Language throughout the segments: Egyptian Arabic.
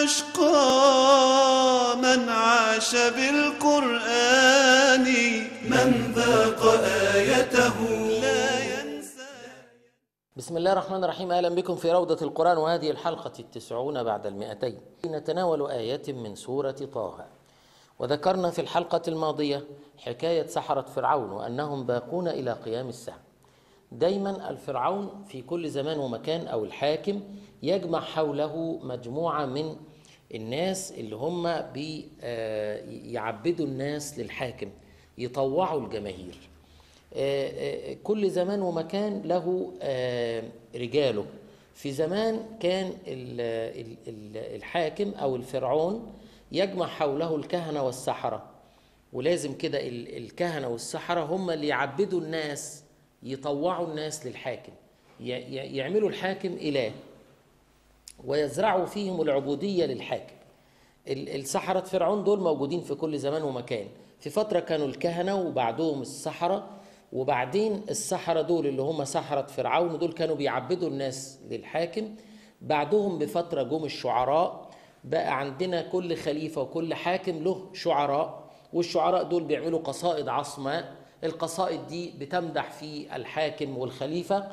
أشقى من عاش بالقرآن من ذاق آيته لا ينسى بسم الله الرحمن الرحيم أهلا بكم في روضة القرآن وهذه الحلقة التسعون بعد المئتين نتناول آيات من سورة طه وذكرنا في الحلقة الماضية حكاية سحرة فرعون وأنهم باقون إلى قيام الساعة دايما الفرعون في كل زمان ومكان أو الحاكم يجمع حوله مجموعة من الناس اللي هم بيعبدوا الناس للحاكم يطوعوا الجماهير آه، آه، كل زمان ومكان له آه، رجاله في زمان كان ال- ال- ال- الحاكم او الفرعون يجمع حوله الكهنه والسحره ولازم كده ال- الكهنه والسحره هم اللي يعبدوا الناس يطوعوا الناس للحاكم ي- ي- يعملوا الحاكم اله ويزرعوا فيهم العبوديه للحاكم ال- السحرة فرعون دول موجودين في كل زمان ومكان في فترة كانوا الكهنة وبعدهم السحرة وبعدين السحرة دول اللي هم سحرة فرعون دول كانوا بيعبدوا الناس للحاكم بعدهم بفترة جم الشعراء بقى عندنا كل خليفة وكل حاكم له شعراء والشعراء دول بيعملوا قصائد عصماء القصائد دي بتمدح في الحاكم والخليفة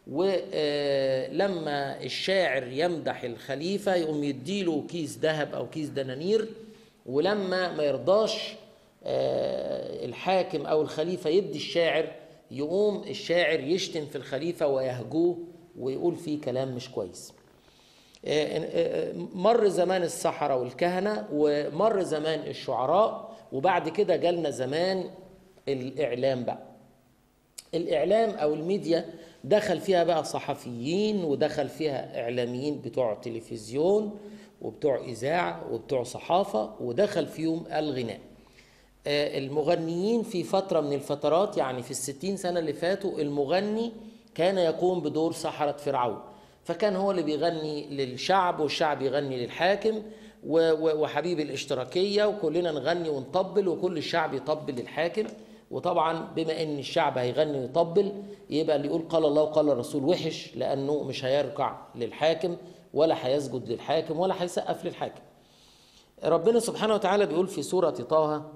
ولما الشاعر يمدح الخليفة يقوم يديله كيس ذهب أو كيس دنانير ولما ما يرضاش آه، الحاكم أو الخليفة يدي الشاعر يقوم الشاعر يشتم في الخليفة ويهجوه ويقول فيه كلام مش كويس آه، آه، مر زمان السحرة والكهنة ومر زمان الشعراء وبعد كده جالنا زمان الإعلام بقى الإعلام أو الميديا دخل فيها بقى صحفيين ودخل فيها إعلاميين بتوع تلفزيون وبتوع إذاعة وبتوع صحافة ودخل فيهم الغناء آه، المغنيين في فترة من الفترات يعني في الستين سنة اللي فاتوا المغني كان يقوم بدور سحرة فرعون فكان هو اللي بيغني للشعب والشعب يغني للحاكم و- و- وحبيب الاشتراكية وكلنا نغني ونطبل وكل الشعب يطبل للحاكم وطبعا بما ان الشعب هيغني ويطبل يبقى اللي يقول قال الله وقال الرسول وحش لانه مش هيركع للحاكم ولا هيسجد للحاكم ولا هيسقف للحاكم ربنا سبحانه وتعالى بيقول في سورة طه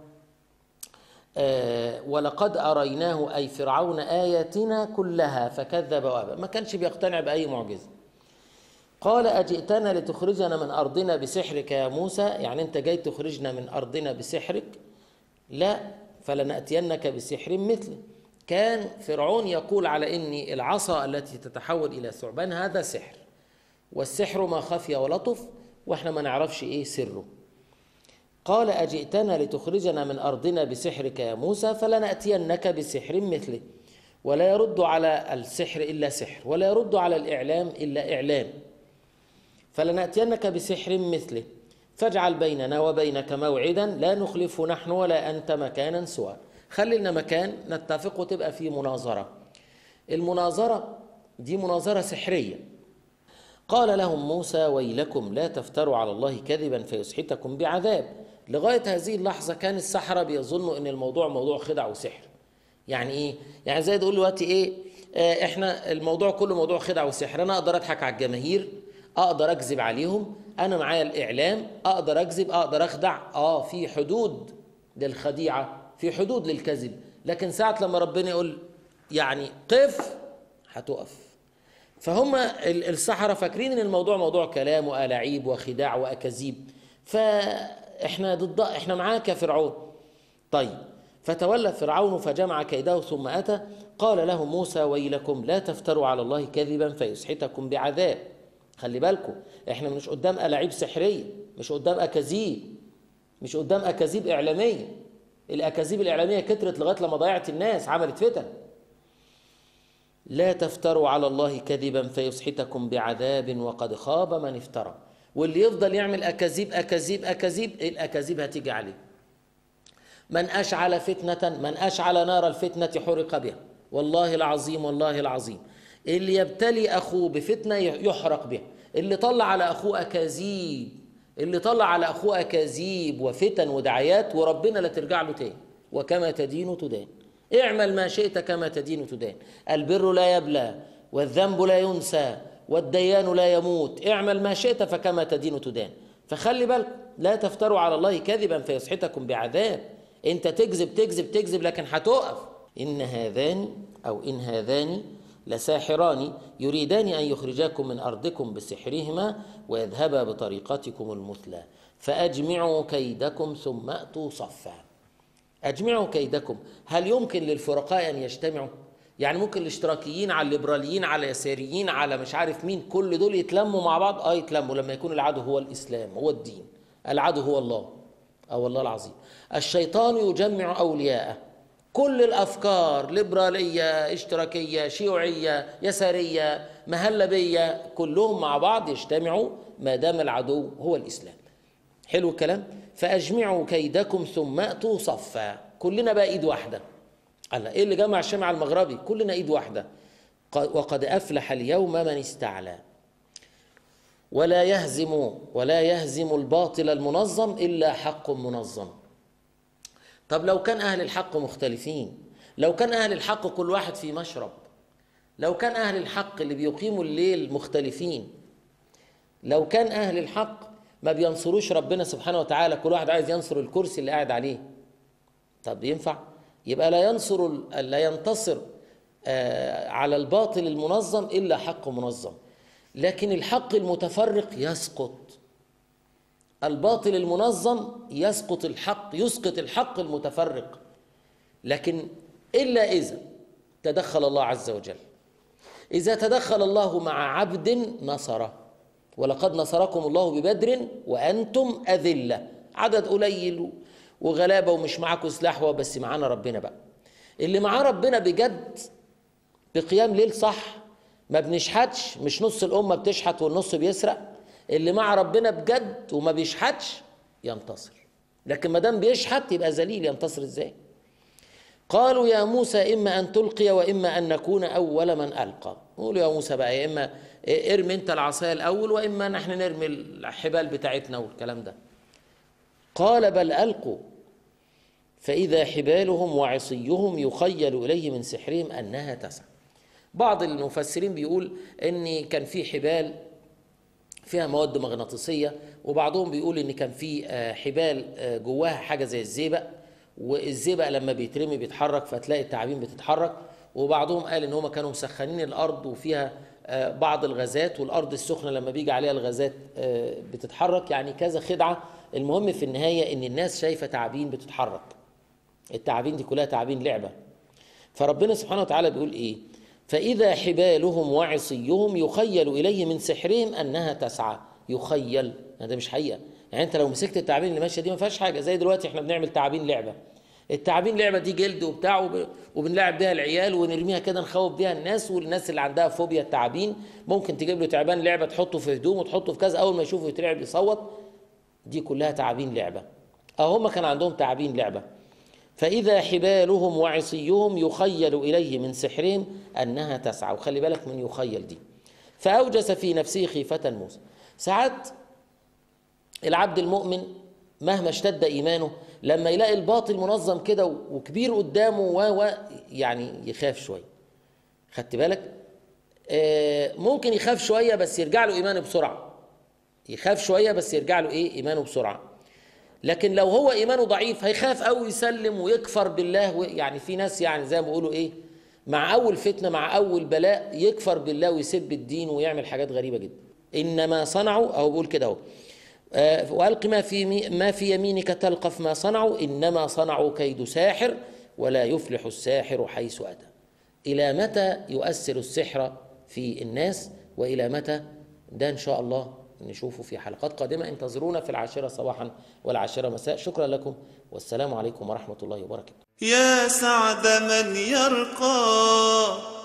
آه، ولقد أريناه أي فرعون آياتنا كلها فكذب وأبى ما كانش بيقتنع بأي معجزة قال أجئتنا لتخرجنا من أرضنا بسحرك يا موسى يعني أنت جاي تخرجنا من أرضنا بسحرك لا فلنأتينك بسحر مثله كان فرعون يقول على إن العصا التي تتحول إلى ثعبان هذا سحر والسحر ما خفي ولطف وإحنا ما نعرفش إيه سره قال أجئتنا لتخرجنا من أرضنا بسحرك يا موسى فلنأتينك بسحر مثله ولا يرد على السحر إلا سحر ولا يرد على الإعلام إلا إعلام فلنأتينك بسحر مثله فاجعل بيننا وبينك موعدا لا نخلفه نحن ولا أنت مكانا سوى خلي لنا مكان نتفق وتبقى فيه مناظرة المناظرة دي مناظرة سحرية قال لهم موسى ويلكم لا تفتروا على الله كذبا فيسحتكم بعذاب لغاية هذه اللحظة كان السحرة بيظنوا ان الموضوع موضوع خدع وسحر يعني ايه يعني زي تقول دلوقتي ايه آه احنا الموضوع كله موضوع خدع وسحر انا اقدر اضحك على الجماهير اقدر اكذب عليهم انا معايا الاعلام اقدر اكذب اقدر اخدع اه في حدود للخديعة في حدود للكذب لكن ساعة لما ربنا يقول يعني قف هتقف فهم ال- السحرة فاكرين ان الموضوع موضوع كلام وألاعيب وخداع وأكاذيب فاحنا ضد احنا معاك يا فرعون طيب فتولى فرعون فجمع كيده ثم أتى قال لهم موسى ويلكم لا تفتروا على الله كذبا فيسحتكم بعذاب خلي بالكم احنا مش قدام ألاعيب سحرية مش قدام أكاذيب مش قدام أكاذيب إعلامية الأكاذيب الإعلامية كترت لغاية لما ضيعت الناس عملت فتن لا تفتروا على الله كذبا فيسحتكم بعذاب وقد خاب من افترى واللي يفضل يعمل أكاذيب أكاذيب أكاذيب الأكاذيب هتيجي عليه من أشعل فتنة من أشعل نار الفتنة حرق بها والله العظيم والله العظيم اللي يبتلي أخوه بفتنة يحرق بها اللي طلع على أخوه أكاذيب اللي طلع على أخوه أكاذيب وفتن ودعايات وربنا لا ترجع له تاني وكما تدين تدان اعمل ما شئت كما تدين تدان البر لا يبلى والذنب لا ينسى والديان لا يموت اعمل ما شئت فكما تدين تدان فخلي بالكم لا تفتروا على الله كذبا فيسحتكم بعذاب انت تكذب تكذب تكذب لكن هتقف ان هذان او ان هذان لساحران يريدان ان يخرجاكم من ارضكم بسحرهما ويذهبا بطريقتكم المثلى فاجمعوا كيدكم ثم اتوا صفا اجمعوا كيدكم هل يمكن للفرقاء ان يجتمعوا يعني ممكن الاشتراكيين على الليبراليين على اليساريين على مش عارف مين كل دول يتلموا مع بعض اه يتلموا لما يكون العدو هو الاسلام هو الدين العدو هو الله او الله العظيم الشيطان يجمع اولياءه كل الافكار ليبراليه اشتراكيه شيوعيه يساريه مهلبيه كلهم مع بعض يجتمعوا ما دام العدو هو الاسلام حلو الكلام فاجمعوا كيدكم ثم اتوا صفا كلنا بقى ايد واحده قال ايه اللي جمع الشمع المغربي كلنا ايد واحده وقد افلح اليوم من استعلى ولا يهزم ولا يهزم الباطل المنظم الا حق منظم طب لو كان اهل الحق مختلفين لو كان اهل الحق كل واحد في مشرب لو كان اهل الحق اللي بيقيموا الليل مختلفين لو كان اهل الحق ما بينصروش ربنا سبحانه وتعالى كل واحد عايز ينصر الكرسي اللي قاعد عليه طب ينفع يبقى لا ينصر لا ينتصر على الباطل المنظم الا حق منظم لكن الحق المتفرق يسقط الباطل المنظم يسقط الحق يسقط الحق المتفرق لكن الا اذا تدخل الله عز وجل اذا تدخل الله مع عبد نصره ولقد نصركم الله ببدر وانتم اذله عدد قليل وغلابه ومش معاكم سلاح بس معانا ربنا بقى اللي معاه ربنا بجد بقيام ليل صح ما بنشحتش مش نص الامه بتشحت والنص بيسرق اللي مع ربنا بجد وما بيشحتش ينتصر لكن ما دام بيشحت يبقى ذليل ينتصر ازاي قالوا يا موسى اما ان تلقي واما ان نكون اول من القى قولوا يا موسى بقى يا اما ارمي انت العصايه الاول واما نحن نرمي الحبال بتاعتنا والكلام ده قال بل القوا فاذا حبالهم وعصيهم يخيل اليه من سحرهم انها تسعى بعض المفسرين بيقول ان كان في حبال فيها مواد مغناطيسيه وبعضهم بيقول ان كان في حبال جواها حاجه زي الزئبق والزئبق لما بيترمي بيتحرك فتلاقي التعابين بتتحرك وبعضهم قال ان هم كانوا مسخنين الارض وفيها بعض الغازات والارض السخنه لما بيجي عليها الغازات بتتحرك يعني كذا خدعه المهم في النهايه ان الناس شايفه تعابين بتتحرك التعابين دي كلها تعابين لعبه فربنا سبحانه وتعالى بيقول ايه فإذا حبالهم وعصيهم يخيل إليه من سحرهم أنها تسعى يخيل ده مش حقيقة يعني أنت لو مسكت التعابين اللي ماشية دي ما فيهاش حاجة زي دلوقتي إحنا بنعمل تعابين لعبة التعابين لعبة دي جلد وبتاع وب... وبنلعب بيها العيال ونرميها كده نخوف بيها الناس والناس اللي عندها فوبيا التعابين ممكن تجيب له تعبان لعبة تحطه في هدوم وتحطه في كذا أول ما يشوفه يترعب يصوت دي كلها تعابين لعبة أه هم كان عندهم تعابين لعبة فإذا حبالهم وعصيهم يخيل إليه من سحرهم أنها تسعى وخلي بالك من يخيل دي فأوجس في نفسه خيفة موسى ساعات العبد المؤمن مهما اشتد إيمانه لما يلاقي الباطل منظم كده وكبير قدامه و يعني يخاف شوية خدت بالك آه ممكن يخاف شوية بس يرجع له إيمانه بسرعة يخاف شوية بس يرجع له إيه إيمانه بسرعة لكن لو هو ايمانه ضعيف هيخاف قوي يسلم ويكفر بالله يعني في ناس يعني زي ما بيقولوا ايه مع اول فتنه مع اول بلاء يكفر بالله ويسب الدين ويعمل حاجات غريبه جدا انما صنعوا او بيقول كده اهو آه والق ما في ما في يمينك تلقف ما صنعوا انما صنعوا كيد ساحر ولا يفلح الساحر حيث اتى الى متى يؤثر السحر في الناس والى متى ده ان شاء الله نشوفه في حلقات قادمة انتظرونا في العاشرة صباحا والعاشرة مساء شكرا لكم والسلام عليكم ورحمة الله وبركاته يا سعد من يرقى